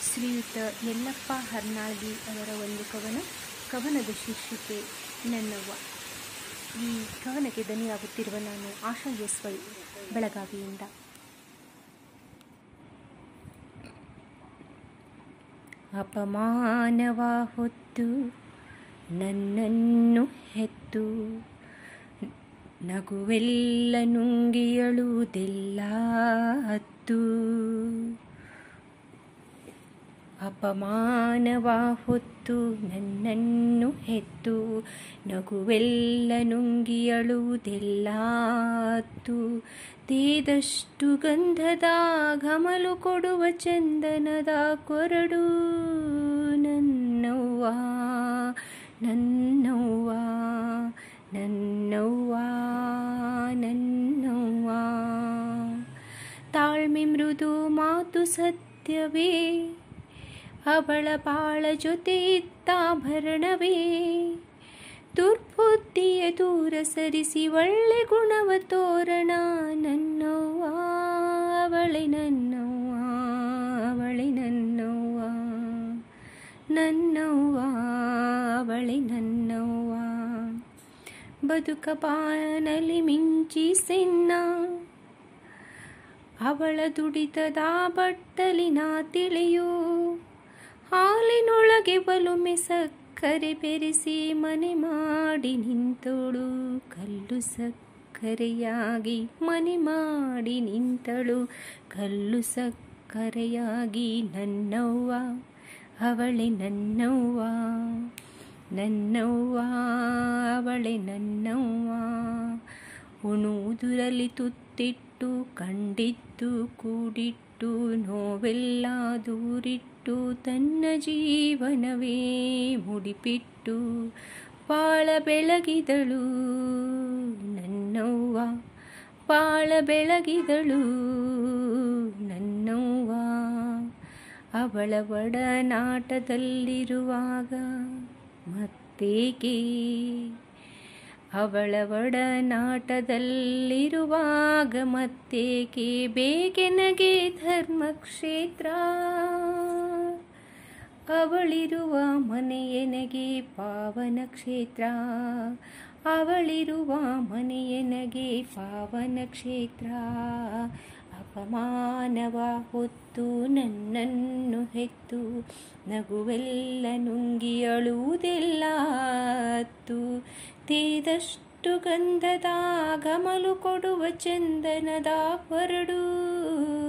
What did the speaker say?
ಶ್ರೀಯುತ ಯಲ್ಲಪ್ಪ ಹರ್ನಾಳ್ಗಿ ಅವರ ಒಂದು ಕವನ ಕವನದ ಶೀರ್ಷಿಕೆ ನನ್ನವ್ವ ಈ ಕವನಕ್ಕೆ ದನಿಯಾಗುತ್ತಿರುವ ನಾನು ಆಶಾ ಎಸ್ ವೈ ಬೆಳಗಾವಿಯಿಂದ ಅಪಮಾನವ ಹೊತ್ತು ನನ್ನನ್ನು ಹೆತ್ತು ನಗುವೆಲ್ಲ ನುಂಗಿಯಳುವುದೆಲ್ಲ ಹತ್ತು ಅಪಮಾನವ ಹೊತ್ತು ನನ್ನನ್ನು ಹೆತ್ತು ನಗುವೆಲ್ಲ ನುಂಗಿಯಳುವುದೆಲ್ಲ ಹತ್ತು ತೇದಷ್ಟು ಗಂಧದ ಘಮಲು ಕೊಡುವ ಚಂದನದ ಕೊರಡು ನನ್ನವ್ವ ನನ್ನವ್ವ ನನ್ನವ್ವ ನನ್ನವ್ವ ತಾಳ್ಮೆ ಮೃದು ಮಾತು ಸತ್ಯವೇ ಅವಳ ಬಾಳ ಜೊತೆ ಇತ್ತಾಭರಣವೇ ದುರ್ಬುದ್ಧಿಯ ದೂರ ಸರಿಸಿ ಒಳ್ಳೆ ಗುಣವ ತೋರಣ ನನ್ನವ್ವ ಅವಳೆ ನನ್ನವ್ವ ಅವಳೆ ನನ್ನವ್ವ ನನ್ನವ್ವ ಅವಳೆ ನನ್ನವ್ವ ಬದುಕ ಬಾನಲಿ ಮಿಂಚಿ ಸೆನ್ನ ಅವಳ ದುಡಿತದ ಬಟ್ಟಲಿನ ತಿಳಿಯು ಹಾಲಿನೊಳಗೆ ಬಲುಮೆ ಸಕ್ಕರೆ ಬೆರೆಸಿ ಮನೆ ಮಾಡಿ ನಿಂತಳು ಕಲ್ಲು ಸಕ್ಕರೆಯಾಗಿ ಮನೆ ಮಾಡಿ ನಿಂತಳು ಕಲ್ಲು ಸಕ್ಕರೆಯಾಗಿ ನನ್ನವ್ವ ಅವಳೆ ನನ್ನವ್ವ ನನ್ನವ್ವ ಅವಳೆ ನನ್ನವ್ವ ಉಣುವುದರಲ್ಲಿ ತುತ್ತಿಟ್ಟು ಕಂಡಿದ್ದು ಕೂಡಿಟ್ಟು ನೋವೆಲ್ಲ ದೂರಿಟ್ಟು ತನ್ನ ಜೀವನವೇ ಮುಡಿಪಿಟ್ಟು ಬಾಳ ಬೆಳಗಿದಳು ನನ್ನವ್ವ ಬಾಳ ಬೆಳಗಿದಳು ನನ್ನವ್ವ ಅವಳ ಒಡನಾಟದಲ್ಲಿರುವಾಗ ಮತ್ತೇಕೆ ಅವಳ ಒಡನಾಟದಲ್ಲಿರುವಾಗ ಮತ್ತೇಕೆ ಬೇಕೆನಗೆ ಧರ್ಮಕ್ಷೇತ್ರ ಅವಳಿರುವ ಮನೆಯನಗೆ ಪಾವನ ಕ್ಷೇತ್ರ ಅವಳಿರುವ ಮನೆಯನಗೆ ಪಾವನ ಕ್ಷೇತ್ರ ಅಪಮಾನವ ಹೊತ್ತು ನನ್ನನ್ನು ಹೆತ್ತು ನಗುವೆಲ್ಲ ನುಂಗಿ ಅಳುವುದೆಲ್ಲ ಹತ್ತು ತೇದಷ್ಟು ಗಂಧದ ಗಮಲು ಕೊಡುವ ಚಂದನದ ಹೊರಡು